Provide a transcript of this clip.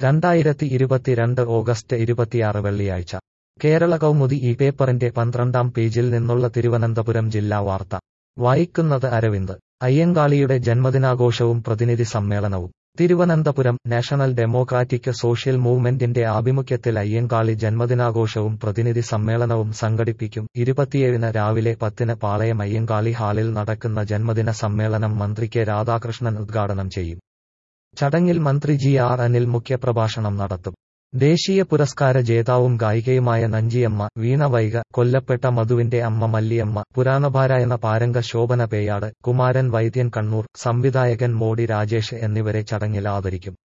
രണ്ടായിരത്തി ഇരുപത്തിരണ്ട് ഓഗസ്റ്റ് ഇരുപത്തിയാറ് വെള്ളിയാഴ്ച കേരള കൗമുദി ഈ പേപ്പറിന്റെ പന്ത്രണ്ടാം പേജിൽ നിന്നുള്ള തിരുവനന്തപുരം ജില്ലാ വാർത്ത വായിക്കുന്നത് അരവിന്ദ് അയ്യങ്കാളിയുടെ ജന്മദിനാഘോഷവും പ്രതിനിധി സമ്മേളനവും തിരുവനന്തപുരം നാഷണൽ ഡെമോക്രാറ്റിക് സോഷ്യൽ മൂവ്മെന്റിന്റെ ആഭിമുഖ്യത്തിൽ അയ്യങ്കാളി ജന്മദിനാഘോഷവും പ്രതിനിധി സമ്മേളനവും സംഘടിപ്പിക്കും ഇരുപത്തിയേഴിന് രാവിലെ പത്തിന് പാളയം അയ്യങ്കാളി ഹാളിൽ നടക്കുന്ന ജന്മദിന സമ്മേളനം മന്ത്രി കെ രാധാകൃഷ്ണൻ ഉദ്ഘാടനം ചെയ്യും ചടങ്ങിൽ മന്ത്രി ജി ആർ അനിൽ മുഖ്യപ്രഭാഷണം നടത്തും ദേശീയ പുരസ്കാര ജേതാവും ഗായികയുമായ നഞ്ചിയമ്മ വീണ വൈഗ കൊല്ലപ്പെട്ട മധുവിന്റെ അമ്മ മല്ലിയമ്മ പുരാണപാരായണ പാരംഗ ശോഭന പേയാട് കുമാരൻ വൈദ്യൻ കണ്ണൂർ സംവിധായകൻ മോഡി രാജേഷ് എന്നിവരെ ചടങ്ങിൽ ആദരിക്കും